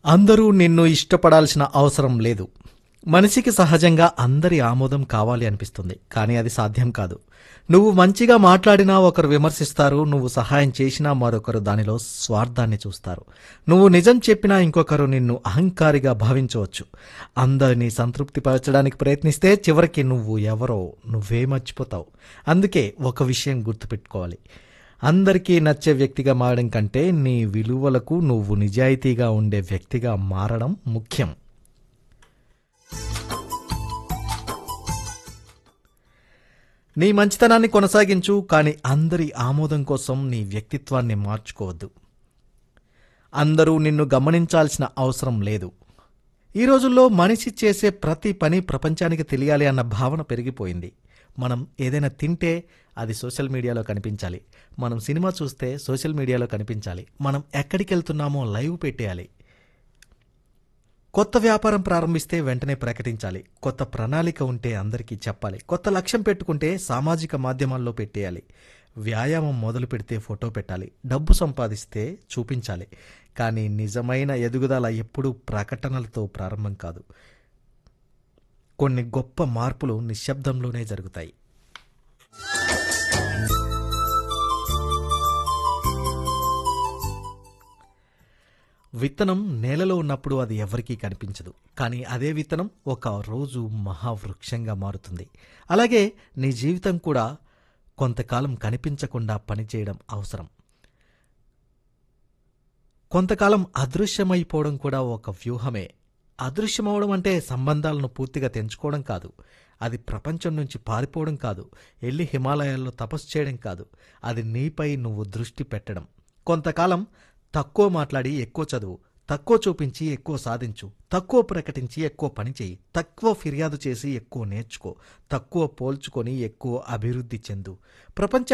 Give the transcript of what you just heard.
అందరూ నిన్ను ఇష్టపడాల్సిన అవసరం లేదు మనిషికి సహజంగా అందరి ఆమోదం కావాలి అనిపిస్తుంది కానీ అది సాధ్యం కాదు నువ్వు మంచిగా మాట్లాడినా ఒకరు విమర్శిస్తారు నువ్వు సహాయం చేసినా మరొకరు దానిలో స్వార్థాన్ని చూస్తారు నువ్వు నిజం చెప్పినా ఇంకొకరు నిన్ను అహంకారిగా భావించవచ్చు అందరినీ సంతృప్తిపరచడానికి ప్రయత్నిస్తే చివరికి నువ్వు ఎవరో నువ్వే మర్చిపోతావు అందుకే ఒక విషయం గుర్తుపెట్టుకోవాలి అందరికీ నచ్చే వ్యక్తిగా మారడం కంటే నీ విలువలకు నువ్వు నిజాయితీగా ఉండే వ్యక్తిగా మారడం ముఖ్యం నీ మంచితనాన్ని కొనసాగించు కానీ అందరి ఆమోదం కోసం నీ వ్యక్తిత్వాన్ని మార్చుకోవద్దు అందరూ నిన్ను గమనించాల్సిన అవసరం లేదు ఈ రోజుల్లో మనిషి చేసే ప్రతి పని ప్రపంచానికి తెలియాలి అన్న భావన పెరిగిపోయింది మనం ఏదైనా తింటే అది సోషల్ మీడియాలో కనిపించాలి మనం సినిమా చూస్తే సోషల్ మీడియాలో కనిపించాలి మనం ఎక్కడికి వెళ్తున్నామో లైవ్ పెట్టేయాలి కొత్త వ్యాపారం ప్రారంభిస్తే వెంటనే ప్రకటించాలి కొత్త ప్రణాళిక ఉంటే అందరికీ చెప్పాలి కొత్త లక్ష్యం పెట్టుకుంటే సామాజిక మాధ్యమాల్లో పెట్టేయాలి వ్యాయామం మొదలు పెడితే ఫోటో పెట్టాలి డబ్బు సంపాదిస్తే చూపించాలి కానీ నిజమైన ఎదుగుదల ఎప్పుడూ ప్రకటనలతో ప్రారంభం కాదు కొన్ని గొప్ప మార్పులు నిశ్శబ్దంలోనే జరుగుతాయి విత్తనం నేలలో ఉన్నప్పుడు అది ఎవరికీ కనిపించదు కానీ అదే విత్తనం ఒక రోజు మహావృక్షంగా మారుతుంది అలాగే నీ జీవితం కూడా కొంతకాలం కనిపించకుండా పనిచేయడం అవసరం కొంతకాలం అదృశ్యమైపోవడం కూడా ఒక వ్యూహమే అదృశ్యమవడం అంటే సంబంధాలను పూర్తిగా తెంచుకోవడం కాదు అది ప్రపంచం నుంచి పారిపోవడం కాదు వెళ్ళి హిమాలయాల్లో తపస్సు చేయడం కాదు అది నీపై నువ్వు దృష్టి పెట్టడం కొంతకాలం తక్కువ మాట్లాడి ఎక్కువ చదువు తక్కువ చూపించి ఎక్కువ సాధించు తక్కువ ప్రకటించి ఎక్కువ పని చేయి తక్కువ ఫిర్యాదు చేసి ఎక్కువ నేర్చుకో తక్కువ పోల్చుకొని ఎక్కువ అభివృద్ధి చెందు ప్రపంచ